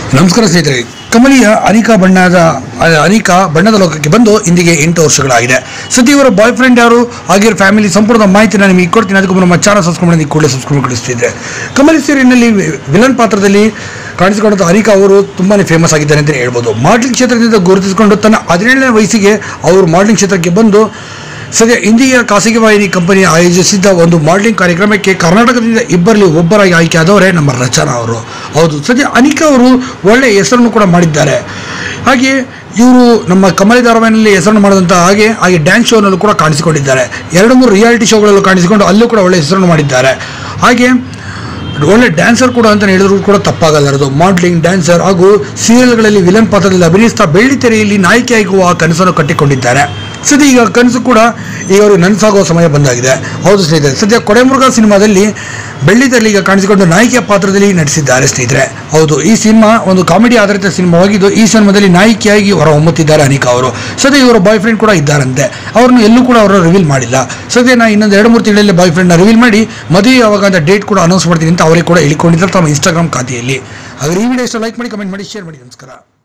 ನಮಸ್ಕಾರ ಸ್ನೇಹಿತರೆ ಕಮಲಿಯ ಅನಿಕಾ ಬಣ್ಣದ ಅ, ಅನಿಕಾ ಬಣ್ಣದ ಲೋಕಕ್ಕೆ ಬಂದು ಇಂದಿಗೆ ಎಂಟು ವರ್ಷಗಳಾಗಿದೆ ಸದ್ಯ ಇವರ ಬಾಯ್ ಫ್ರೆಂಡ್ ಯಾರು ಹಾಗೆ ಫ್ಯಾಮಿಲಿ ಸಂಪೂರ್ಣ ಮಾಹಿತಿ ನಾನು ನಿಮಗೆ ಕೊಡ್ತೀನಿ ಅದಕ್ಕೂ ನಮ್ಮ ಚಾನಲ್ ಸಬ್ಸ್ಕ್ರೈಬ್ ಮಾಡಿ ಕೂಡಲೇ ಸಬ್ಸ್ಕ್ರೈಬ್ ಕಳಿಸ್ತಿದ್ರೆ ಕಮಲಿ ಸೀರಿಯಲ್ನಲ್ಲಿ ವಿಲನ್ ಪಾತ್ರದಲ್ಲಿ ಕಾಣಿಸಿಕೊಂಡಂಥ ಅನಿಕಾ ಅವರು ತುಂಬಾ ಫೇಮಸ್ ಆಗಿದ್ದಾರೆ ಅಂತಲೇ ಹೇಳ್ಬೋದು ಮಾಡ್ಲಿಂಗ್ ಕ್ಷೇತ್ರದಿಂದ ಗುರುತಿಸಿಕೊಂಡು ತನ್ನ ಹದಿನೇಳನೇ ವಯಸ್ಸಿಗೆ ಅವರು ಮಾಡ್ಲಿಂಗ್ ಕ್ಷೇತ್ರಕ್ಕೆ ಬಂದು ಸದ್ಯ ಇಂದಿಯ ಖಾಸಗಿ ವಾಹಿನಿ ಕಂಪನಿ ಆಯೋಜಿಸಿದ್ದ ಒಂದು ಮಾಡ್ಲಿಂಗ್ ಕಾರ್ಯಕ್ರಮಕ್ಕೆ ಕರ್ನಾಟಕದಿಂದ ಇಬ್ಬರಲ್ಲಿ ಒಬ್ಬರಾಗಿ ಆಯ್ಕೆಯಾದವರೇ ನಮ್ಮ ರಚನಾ ಅವರು ಹೌದು ಸದ್ಯ ಅನಿಕಾ ಅವರು ಒಳ್ಳೆಯ ಹೆಸರನ್ನು ಕೂಡ ಮಾಡಿದ್ದಾರೆ ಹಾಗೆ ಇವರು ನಮ್ಮ ಕಮಲಿ ಧಾರಾವಾಹಿನಲ್ಲಿ ಹೆಸರನ್ನು ಮಾಡಿದಂಥ ಹಾಗೆ ಹಾಗೆ ಡ್ಯಾನ್ಸ್ ಶೋನಲ್ಲೂ ಕೂಡ ಕಾಣಿಸಿಕೊಂಡಿದ್ದಾರೆ ಎರಡು ಮೂರು ರಿಯಾಲಿಟಿ ಶೋಗಳಲ್ಲೂ ಕಾಣಿಸಿಕೊಂಡು ಅಲ್ಲೂ ಕೂಡ ಒಳ್ಳೆಯ ಹೆಸರನ್ನು ಮಾಡಿದ್ದಾರೆ ಹಾಗೆ ಒಳ್ಳೆ ಡ್ಯಾನ್ಸರ್ ಕೂಡ ಅಂತ ಹೇಳಿದ್ರು ಕೂಡ ತಪ್ಪಾಗಲಾರದು ಮಾಡ್ಲಿಂಗ್ ಡ್ಯಾನ್ಸರ್ ಹಾಗೂ ಸೀರಿಯಲ್ಗಳಲ್ಲಿ ವಿಲನ್ ಪಾತ್ರದಲ್ಲಿ ಅಭಿನಯಿಸ್ತಾ ಬೆಳ್ಳಿ ತೆರೆಯಲ್ಲಿ ನಾಯಕಿಯಾಗುವ ಕನಸನ್ನು ಕಟ್ಟಿಕೊಂಡಿದ್ದಾರೆ ಸದ್ಯ ಈಗ ಕನಸು ಕೂಡ ಈಗ ಅವರು ನನಸಾಗುವ ಸಮಯ ಬಂದಾಗಿದೆ ಹೌದು ಸ್ನೇಹಿತರೆ ಸದ್ಯ ಕೊಡೆಮುರುಗ ಸಿನಿಮಾದಲ್ಲಿ ಬೆಳ್ಳಿ ತೆರೆಯಲ್ಲಿ ಈಗ ಕಾಣಿಸಿಕೊಂಡು ನಾಯಕಿಯ ಪಾತ್ರದಲ್ಲಿ ನಟಿಸಿದ್ದಾರೆ ಸ್ನೇಹಿತರೆ ಹೌದು ಈ ಸಿನಿಮಾ ಒಂದು ಕಾಮಿಡಿ ಆಧಾರಿತ ಸಿನಿಮಾವಾಗಿದ್ದು ಈ ಸಿನಿಮಾದಲ್ಲಿ ನಾಯಕಿಯಾಗಿ ಹೊರ ಹೊಮ್ಮುತ್ತಿದ್ದಾರೆ ಅನಿಕಾ ಅವರು ಸದ್ಯ ಇವರ ಬಾಯ್ ಫ್ರೆಂಡ್ ಕೂಡ ಇದ್ದಾರಂತೆ ಅವ್ರನ್ನು ಎಲ್ಲೂ ಕೂಡ ಅವರು ರಿವೀಲ್ ಮಾಡಿಲ್ಲ ಸದ್ಯ ನಾ ಇನ್ನೊಂದು ಎರಡು ಮೂರು ತಿಂಗಳಲ್ಲಿ ಬಾಯ್ ಫ್ರೆಂಡ್ನ ರಿವೀಲ್ ಮಾಡಿ ಮದುವೆ ಯಾವಾಗ ಅಂತ ಡೇಟ್ ಕೂಡ ಅನೌನ್ಸ್ ಮಾಡ್ತೀನಿ ಅಂತ ಅವರೇ ಕೂಡ ಹೇಳಿಕೊಂಡಿದ್ದಾರೆ ತಮ್ಮ ಇನ್ಸ್ಟಾಗ್ರಾಮ್ ಖಾತೆಯಲ್ಲಿ ಹಾಗಾದ್ರೆ ಈ ವಿಡಿಯೋ ಇಷ್ಟ ಲೈಕ್ ಮಾಡಿ ಕಮೆಂಟ್ ಮಾಡಿ ಶೇರ್ ಮಾಡಿ ನಮಸ್ಕಾರ